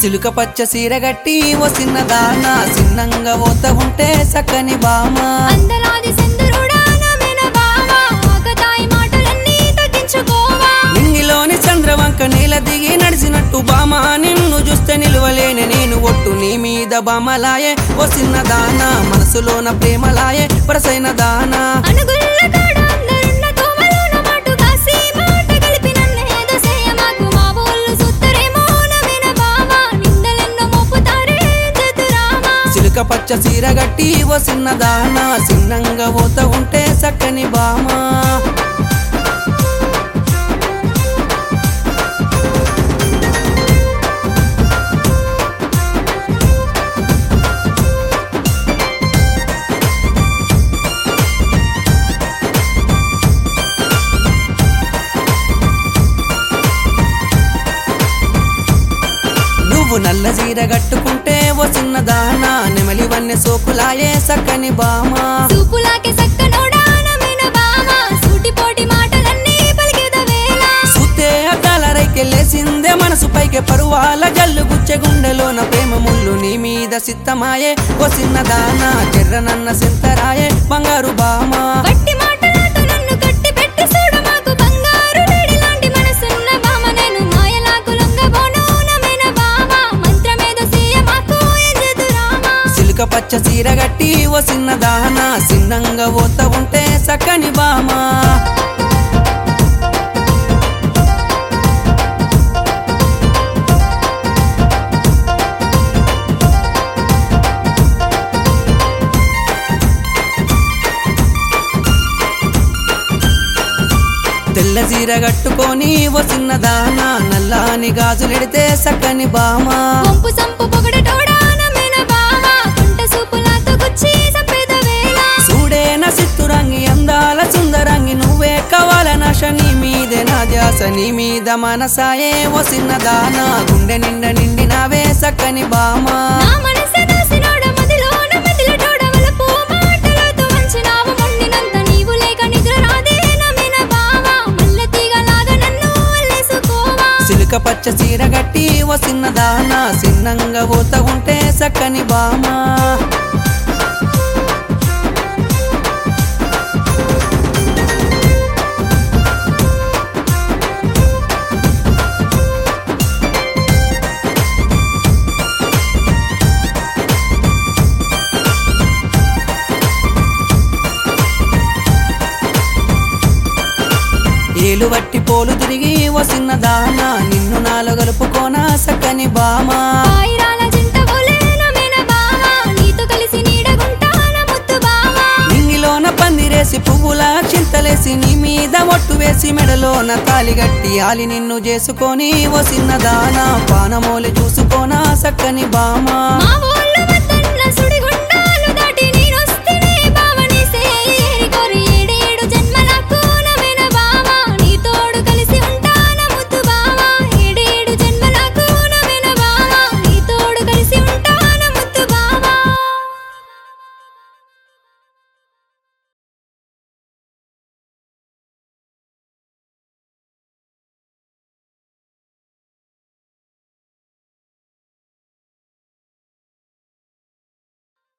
చిలుక పచ్చ సీర గట్టి ఓ చిన్నదాన చిన్నంగా ఓత ఉంటే సక్కని బామ అందలాది సెందురుడా నమ్మిన బావా ఆకతాయి మాటలన్నీ తగ్గించుకోవా నింగిలోని చంద్రవంక నీల దిగి నడిచినట్టు బామ నిన్ను చూస్తే నిలువలేని నేను ఒట్టు నీ మీద బామలాయే ఓ చిన్నదాన మనసులోన ప్రేమలాయే వరసైన దానా అనుగుల్ల కాడ అందరున్న తోమలోన మాటు కాసి మాట కలిపి నన్నేదో చేయమాకు మా ఊళ్ళు సుత్తరేమో నమ్మిన బావా నిందలెన్నో మోపుతారే చతురామా చిలుక పచ్చ సీర గట్టి ఓ చిన్నదాన చిన్నంగా ఓత ఉంటే సక్కని బామా నువ్వు నల్ల చీర కట్టుకుంటే ఓ చిన్నదాన నెమలి వన్నె సోకులాయే సక్కని బామా చూపులాకే సక్కనోడా నమ్మిన బావా సూటిపోటి మాటలన్నీ పలికేదవేళ సుతే అద్దాల రైకెళ్ళేసిందే మనసు పైకి పరువాల జల్లు గుచ్చె గుండెలోన ప్రేమ ముళ్ళు నీ మీద సిత్తమాయే ఓ చిన్నదాన చెర్రనన్న సింతరాయే బంగారు బామా వట్టి మాటలతో నన్ను కట్టి పెట్టి చూడు మాకు బంగారు లేడి లాంటి మనసున్న బామ నేను మాయలాకు లొంగబోను నమ్మిన బావా మంత్రమేదో సీయ మాకు ఎదురామా సిలుక పచ్చ చీర గట్టి ఓ చిన్నదాన చిన్నంగా ఓత ఉంటే సక్కని బామా తెల్ల చీర కట్టుకొని ఓ చిన్నదాన నల్లాని గాజులెడితే సక్కని బామా వంపు సంపు పొగడటోడా నమ్మిన బావా కుంట సూపులాతో గుచ్చి సంపేద వేళ చూడేన సిత్తురంగి అందాల సుందరంగి నువ్వే కవాల నాశ నీ మీదే నా ధ్యాస నీ మీద మనసాయే ఓ చిన్నదాన గుండె నిండ నిండినావే సక్కని బామా నా మనసే దాసినోడ మదిలోన మెదిలటోడ వలపు మాటలతో వంచినావు మొండినంత నీవు లేక నిద్ర రాదే నమ్మిన బావా మల్లె తీగలాగా నన్ను అల్లేసుకోవా సిలుక పచ్చ చీర గట్టి ఓ చిన్నదాన చిన్నంగా ఊత ఉంటే సక్కని బామా ఏలు వట్టి పోలు తిరిగి ఓ చిన్నదాన నిన్ను నాలుగలుపుకోనా సక్కని బామా ఆయిరాల జంట బోలే నమ్మిన బావా నీతో కలిసి నీడగుంటాన ముద్దు బావా నింగిలోన పందిరేసి పువ్వుల చింతలేసి నీ మీద ఒట్టు వేసి మెడలోన తాలిగట్టి ఆలి నిన్ను చేసుకొని ఓ చిన్నదాన పానమోలి చూసుకోనా సక్కని బామా మా ఊ